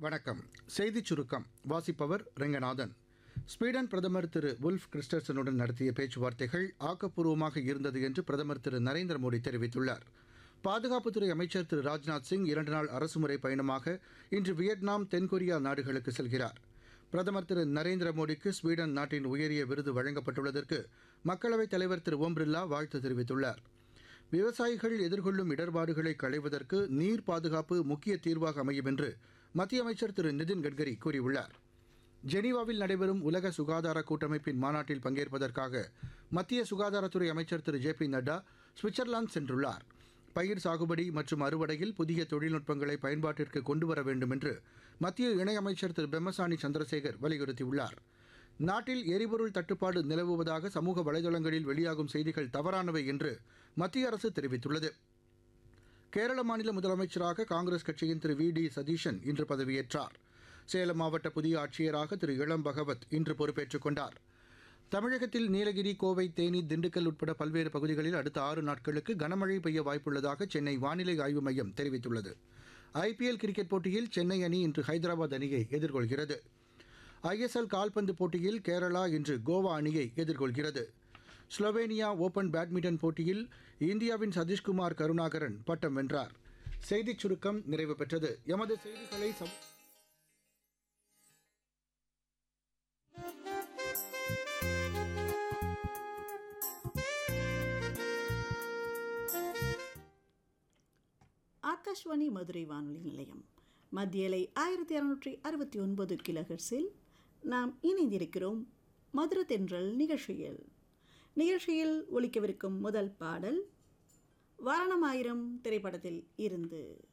வணக்கம் செய்திச் சுருக்கம் வாசிப்பவர் ரெங்கநாதன் ஸ்வீடன் பிரதமர் திரு உல்ஃப் கிறிஸ்டர்சனுடன் நடத்திய பேச்சுவார்த்தைகள் ஆக்கப்பூர்வமாக இருந்தது என்று பிரதமர் திரு நரேந்திர மோடி தெரிவித்துள்ளார் பாதுகாப்புத்துறை அமைச்சர் திரு ராஜ்நாத் சிங் இரண்டு நாள் அரசுமுறை பயணமாக இன்று வியட்நாம் தென்கொரியா நாடுகளுக்கு செல்கிறார் பிரதமர் திரு நரேந்திர மோடிக்கு ஸ்வீடன் நாட்டின் உயரிய விருது வழங்கப்பட்டுள்ளதற்கு மக்களவைத் தலைவர் திரு ஓம் பிர்லா வாழ்த்து தெரிவித்துள்ளார் விவசாயிகள் எதிர்கொள்ளும் இடர்பாடுகளை களைவதற்கு நீர் பாதுகாப்பு முக்கிய தீர்வாக அமையும் என்று மத்திய அமைச்சர் திரு நிதின் கட்கரி கூறியுள்ளார் ஜெனீவாவில் நடைபெறும் உலக சுகாதார கூட்டமைப்பின் மாநாட்டில் பங்கேற்பதற்காக மத்திய சுகாதாரத்துறை அமைச்சர் திரு ஜே பி நட்டா சுவிட்சர்லாந்து சென்றுள்ளார் பயிர் சாகுபடி மற்றும் அறுவடையில் புதிய தொழில்நுட்பங்களை பயன்பாட்டிற்கு கொண்டுவர வேண்டும் என்று மத்திய இணையமைச்சர் திரு பெம்மசானி சந்திரசேகர் வலியுறுத்தியுள்ளார் நாட்டில் எரிபொருள் தட்டுப்பாடு நிலவுவதாக சமூக வலைதளங்களில் வெளியாகும் செய்திகள் தவறானவை என்று மத்திய அரசு தெரிவித்துள்ளது கேரள மாநில முதலமைச்சராக காங்கிரஸ் கட்சியின் திரு வி டி சதீஷன் இன்று பதவியேற்றார் சேலம் மாவட்ட புதிய ஆட்சியராக திரு இளம் பகவத் இன்று பொறுப்பேற்றுக் கொண்டார் தமிழகத்தில் நீலகிரி கோவை தேனி திண்டுக்கல் உட்பட பல்வேறு பகுதிகளில் அடுத்த ஆறு நாட்களுக்கு கனமழை பெய்ய வாய்ப்புள்ளதாக சென்னை வானிலை ஆய்வு மையம் தெரிவித்துள்ளது ஐபிஎல் கிரிக்கெட் போட்டியில் சென்னை அணி இன்று ஹைதராபாத் அணியை எதிர்கொள்கிறது ஐஎஸ்எல் கால்பந்து போட்டியில் கேரளா இன்று கோவா அணியை எதிர்கொள்கிறது ஸ்லோவேனியா ஓபன் பேட்மிண்டன் போட்டியில் இந்தியாவின் சதீஷ்குமார் கருணாகரன் பட்டம் வென்றார் செய்திச் சுருக்கம் நிறைவு பெற்றது எமது செய்திகளை சம- ஆகாஷ்வாணி மதுரை வானொலி நிலையம் மத்தியலை ஆயிரத்தி அறுநூற்றி அறுபத்தி ஒன்பது கிலோஹெர்ஸில் நாம் இணைந்திருக்கிறோம் மதுர தென்றல் நிகழ்ச்சியில் நிகழ்ச்சியில் ஒலிக்கவிருக்கும் முதல் பாடல் வாரணமாயிரம் திரைப்படத்தில் இருந்து